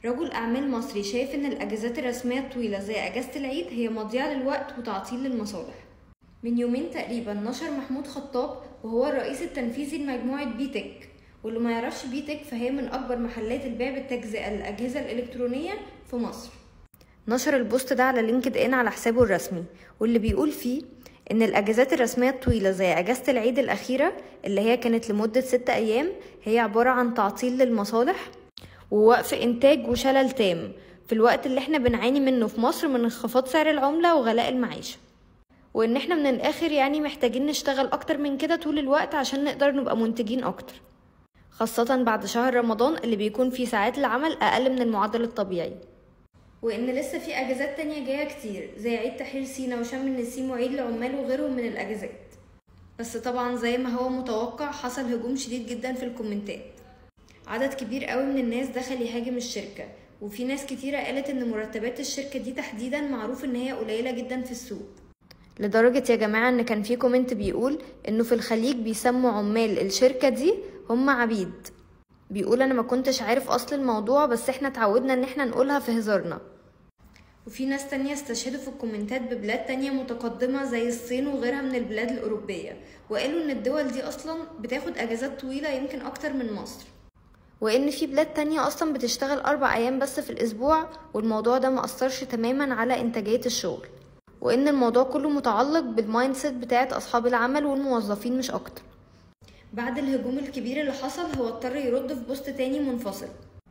رجل أعمال مصري شايف إن الأجازات الرسمية الطويلة زي أجازة العيد هي مضيعة للوقت وتعطيل للمصالح من يومين تقريبا نشر محمود خطاب وهو الرئيس التنفيذي لمجموعة بيتك واللي ما يعرفش بيتك فهي من أكبر محلات البيع بالتجزئة للأجهزة الإلكترونية في مصر نشر البوست ده على لينكد إن على حسابه الرسمي واللي بيقول فيه إن الأجازات الرسمية الطويلة زي أجازة العيد الأخيرة اللي هي كانت لمدة ستة أيام هي عبارة عن تعطيل للمصالح ووقف إنتاج وشلل تام في الوقت اللي احنا بنعاني منه في مصر من انخفاض سعر العملة وغلاء المعيشة وإن احنا من الآخر يعني محتاجين نشتغل أكتر من كده طول الوقت عشان نقدر نبقى منتجين أكتر خاصة بعد شهر رمضان اللي بيكون فيه ساعات العمل أقل من المعدل الطبيعي وإن لسه في أجازات تانية جاية كتير زي عيد تحرير سينا وشم النسيم وعيد العمال وغيرهم من الأجازات بس طبعا زي ما هو متوقع حصل هجوم شديد جدا في الكومنتات عدد كبير قوي من الناس دخل يهاجم الشركة وفي ناس كتيرة قالت ان مرتبات الشركة دي تحديدا معروف ان هي قليلة جدا في السوق لدرجة يا جماعة ان كان في كومنت بيقول انه في الخليج بيسموا عمال الشركة دي هم عبيد بيقول انا ما كنتش عارف اصل الموضوع بس احنا اتعودنا ان احنا نقولها في هزارنا وفي ناس تانية استشهدوا في الكومنتات ببلاد تانية متقدمة زي الصين وغيرها من البلاد الأوروبية وقالوا إن الدول دي أصلا بتاخد أجازات طويلة يمكن أكتر من مصر وإن في بلاد تانية أصلا بتشتغل أربع أيام بس في الأسبوع والموضوع ده مأثرش تماما على إنتاجية الشغل وإن الموضوع كله متعلق بالمايند سيت بتاعت أصحاب العمل والموظفين مش أكتر بعد الهجوم الكبير اللي حصل هو اضطر يرد في بوست تاني منفصل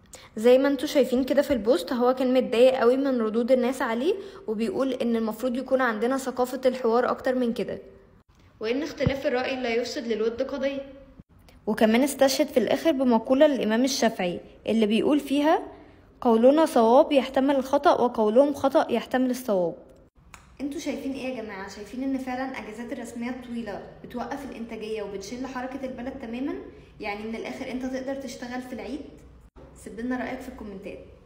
زي ما انتوا شايفين كده في البوست هو كان متضايق قوي من ردود الناس عليه وبيقول ان المفروض يكون عندنا ثقافة الحوار اكتر من كده وان اختلاف الرأي لا يفسد للود قضية وكمان استشهد في الاخر بمقولة للامام الشافعي اللي بيقول فيها قولنا صواب يحتمل الخطأ وقولهم خطأ يحتمل الصواب انتوا شايفين ايه يا جماعة شايفين ان فعلا اجازات الرسمية الطويلة بتوقف الانتاجية وبتشل حركة البلد تماما يعني من الاخر انت تقدر تشتغل في العيد سيب لنا رأيك في الكومنتات